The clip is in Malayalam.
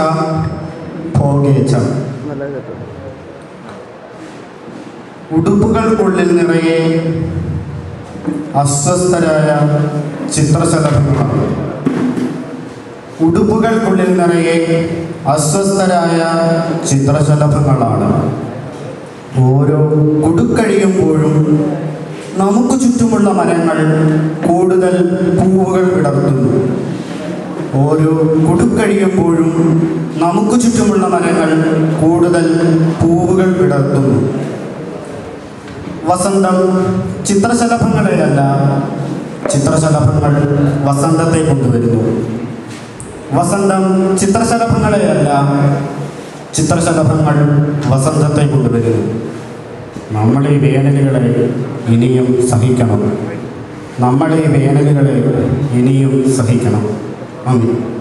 ഭോഗേച്ഛ നല്ല കേട്ടോ ഉടുപ്പുകൾക്കുള്ളിൽ നിറയെ അസ്വസ്ഥരായ ചിത്രശലഭങ്ങളാണ് ഉടുപ്പുകൾക്കുള്ളിൽ നിറയെ അസ്വസ്ഥരായ ചിത്രശലഭങ്ങളാണ് ഓരോ കുടുക്കഴിയുമ്പോഴും നമുക്ക് ചുറ്റുമുള്ള മരങ്ങൾ കൂടുതൽ പൂവുകൾ വിടർത്തുന്നു ഓരോ കുടുക്കഴിയുമ്പോഴും നമുക്ക് ചുറ്റുമുള്ള മരങ്ങൾ കൂടുതൽ പൂവുകൾ വിടർത്തുന്നു വസന്തം ചിത്രശലഭങ്ങളെയല്ല ചിത്രശലഭങ്ങൾ വസന്തത്തെ കൊണ്ടുവരുന്നു വസന്തം ചിത്രശലഭങ്ങളെയല്ല ചിത്രശലഭങ്ങൾ വസന്തത്തെ കൊണ്ടുവരുന്നു നമ്മൾ ഈ വേനലുകളെ ഇനിയും സഹിക്കണം നമ്മൾ ഈ വേനലുകളെ ഇനിയും സഹിക്കണം നന്ദി